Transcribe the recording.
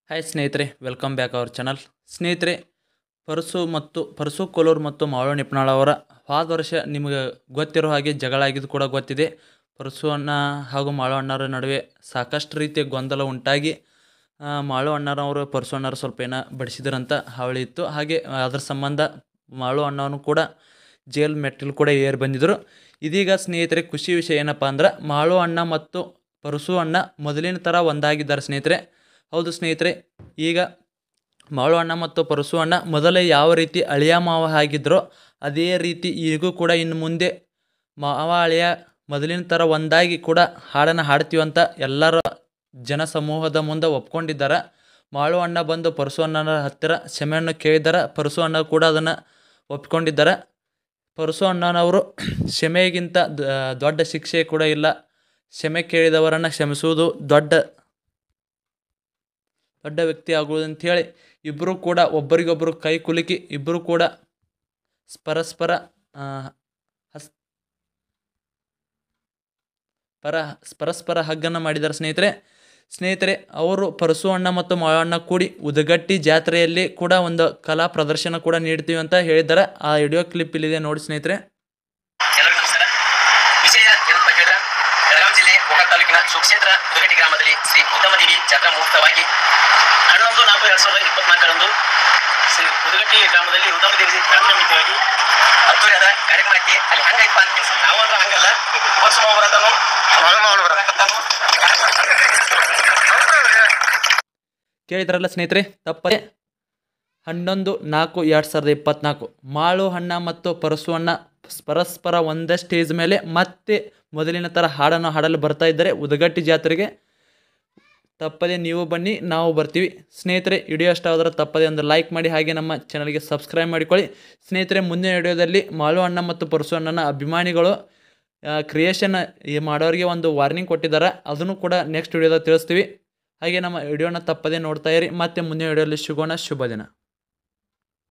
hi ಸ್ನೇಹಿತರೆ welcome back our channel ಸ್ನೇಹಿತರೆ ಪರಸು ಮತ್ತು ಪರಸು ಕೋಲೂರು ಮತ್ತು ಮಾವಳ ನಿಪ್ನಾಳ್ ಅವರ ಹೋದ ವರ್ಷ ನಿಮಗೆ ಗೊತ್ತಿರೋ ಹಾಗೆ ಜಗಳ ಆಗಿದ್ದು ಕೂಡ ಗೊತ್ತಿದೆ ಪರಸು ಅಣ್ಣ ಹಾಗೂ ಮಾಳು ಅಣ್ಣರ ನಡುವೆ ಸಾಕಷ್ಟು ರೀತಿಯ ಗೊಂದಲ ಉಂಟಾಗಿ ಆ, ಮಾಳು ಅಣ್ಣರವರು ಪರಸು ಅಣ್ಣರು ಸ್ವಲ್ಪ ಏನೋ ಬಡಿಸಿದ್ರಂತ ಹಾವಳಿ ಇತ್ತು ಹಾಗೆ ಅದ್ರ ಸಂಬಂಧ ಮಾಳು ಅಣ್ಣವನು ಕೂಡ ಜೈಲ್ ಮೆಟ್ಟಿಲು ಕೂಡ ಏರಿ ಬಂದಿದ್ದರು ಇದೀಗ ಸ್ನೇಹಿತರೆ ಖುಷಿ ವಿಷಯ ಏನಪ್ಪ ಅಂದ್ರೆ ಮಾಳು ಅಣ್ಣ ಮತ್ತು ಪರಸು ಅಣ್ಣ ಮೊದಲಿನ ಥರ ಒಂದಾಗಿದ್ದಾರೆ ಸ್ನೇಹಿತರೆ ಹೌದು ಸ್ನೇಹಿತರೆ ಈಗ ಮಾಳು ಅಣ್ಣ ಮತ್ತು ಪರಸು ಅಣ್ಣ ಮೊದಲೇ ಯಾವ ರೀತಿ ಅಳಿಯ ಮಾವ ಆಗಿದ್ರೋ ಅದೇ ರೀತಿ ಈಗೂ ಕೂಡ ಇನ್ನು ಮುಂದೆ ಮಾವ ಅಳಿಯ ಮೊದಲಿನ ಥರ ಒಂದಾಗಿ ಕೂಡ ಹಾಡನ್ನು ಹಾಡ್ತೀವಂತ ಎಲ್ಲರ ಜನ ಸಮೂಹದ ಮುಂದೆ ಒಪ್ಕೊಂಡಿದ್ದಾರೆ ಮಾಳು ಅಣ್ಣ ಬಂದು ಪರಸು ಅಣ್ಣನ ಹತ್ತಿರ ಕ್ಷಮೆಯನ್ನು ಕೇಳಿದ್ದಾರೆ ಪರಸು ಅಣ್ಣ ಕೂಡ ಅದನ್ನು ಒಪ್ಕೊಂಡಿದ್ದಾರೆ ಪರಸು ಅಣ್ಣನವರು ಕ್ಷಮೆಗಿಂತ ದ- ದೊಡ್ಡ ಶಿಕ್ಷೆ ಕೂಡ ಇಲ್ಲ ಕ್ಷಮೆ ಕೇಳಿದವರನ್ನು ಕ್ಷಮಿಸುವುದು ದೊಡ್ಡ ದೊಡ್ಡ ವ್ಯಕ್ತಿ ಆಗುವುದು ಅಂಥೇಳಿ ಇಬ್ಬರು ಕೂಡ ಒಬ್ಬರಿಗೊಬ್ಬರು ಕೈ ಕುಲುಕಿ ಇಬ್ಬರು ಕೂಡ ಪರಸ್ಪರ ಆ, ಹಸ್ ಪರ ಪರಸ್ಪರ ಹಗ್ಗನ್ನು ಮಾಡಿದ್ದಾರೆ ಸ್ನೇಹಿತರೆ ಸ್ನೇಹಿತರೆ ಅವರು ಪರಸು ಅಣ್ಣ ಮತ್ತು ಮಾಳಣ್ಣ ಕೂಡಿ ಉದಗಟ್ಟಿ ಜಾತ್ರೆಯಲ್ಲಿ ಕೂಡ ಒಂದು ಕಲಾ ಪ್ರದರ್ಶನ ಕೂಡ ನೀಡ್ತೀವಿ ಅಂತ ಹೇಳಿದ್ದಾರೆ ಆ ವಿಡಿಯೋ ಕ್ಲಿಪ್ ಇಲ್ಲಿದೆ ನೋಡಿ ಸ್ನೇಹಿತರೆ ಎಲ್ಲರಿಗೂ ನಮಸ್ಕಾರ ವಿಷಯ ಏನಂತ ಹೇಳಿದ್ರೆ ಬೆಳಗಾವಿ ಜಿಲ್ಲೆ ಗೋಕಾಕ್ ತಾಲೂಕಿನ ಸುಕ್ಷೇತ್ರ ಉದಗಟ್ಟಿ ಗ್ರಾಮದಲ್ಲಿ ಶ್ರೀ ಉತ್ತಮದೇವಿ ಜಾತ್ರಾ ಮಹೋತ್ಸವವಾಗಿ ಹನ್ನೊಂದು ನಾಲ್ಕು ಎರಡ್ ಸಾವಿರದ ಇಪ್ಪತ್ನಾಲ್ಕರಂದು ಶ್ರೀ ಉದಗಟ್ಟಿ ಗ್ರಾಮದಲ್ಲಿ ಉತ್ತಮದೇವಿ ಜಾತ್ರಾ ನಿಮಿತ್ತವಾಗಿ ಅದ್ದೂರಿಯಾದ ಕಾರ್ಯಕ್ರಮಕ್ಕೆ ಅಲ್ಲಿ ಹಂಗೈತಪ್ಪ ಅಂತ ಕೇಳ್ಸಿ ನಾವು ಅಂದ್ರೆ ಹಂಗಲ್ಲ ವರ್ಷ ಬರತಾನು ಕೇಳಿದ್ರಲ್ಲ ಸ್ನೇಹಿತರೆ ತಪ್ಪದೆ ಹನ್ನೊಂದು ನಾಲ್ಕು ಎರಡು ಸಾವಿರದ ಇಪ್ಪತ್ನಾಲ್ಕು ಮಾಳು ಅಣ್ಣ ಮತ್ತು ಪರಸು ಅಣ್ಣ ಪರಸ್ಪರ ಒಂದೇ ಸ್ಟೇಜ್ ಮೇಲೆ ಮತ್ತೆ ಮೊದಲಿನ ಥರ ಹಾಡನ್ನು ಹಾಡಲು ಬರ್ತಾ ಇದ್ದಾರೆ ಉದಗಟ್ಟಿ ಜಾತ್ರೆಗೆ ತಪ್ಪದೆ ನೀವು ಬನ್ನಿ ನಾವು ಬರ್ತೀವಿ ಸ್ನೇಹಿತರೆ ವಿಡಿಯೋ ಇಷ್ಟ ಆದ್ರೆ ತಪ್ಪದೆ ಒಂದು ಲೈಕ್ ಮಾಡಿ ಹಾಗೆ ನಮ್ಮ ಚಾನಲ್ಗೆ ಸಬ್ಸ್ಕ್ರೈಬ್ ಮಾಡಿಕೊಳ್ಳಿ ಸ್ನೇಹಿತರೆ ಮುಂದಿನ ವಿಡಿಯೋದಲ್ಲಿ ಮಾಳು ಅಣ್ಣ ಮತ್ತು ಪರಸು ಅಣ್ಣನ ಅಭಿಮಾನಿಗಳು ಕ್ರಿಯೇಷನ್ ಮಾಡೋರಿಗೆ ಒಂದು ವಾರ್ನಿಂಗ್ ಕೊಟ್ಟಿದ್ದಾರೆ ಅದನ್ನು ಕೂಡ ನೆಕ್ಸ್ಟ್ ವಿಡಿಯೋದಾಗ ತಿಳಿಸ್ತೀವಿ ಹಾಗೆ ನಮ್ಮ ವಿಡಿಯೋನ ತಪ್ಪದೆ ನೋಡ್ತಾ ಇರಿ ಮತ್ತೆ ಮುಂದಿನ ವಿಡಿಯೋದಲ್ಲಿ ಸಿಗೋಣ ಶುಭ ದಿನ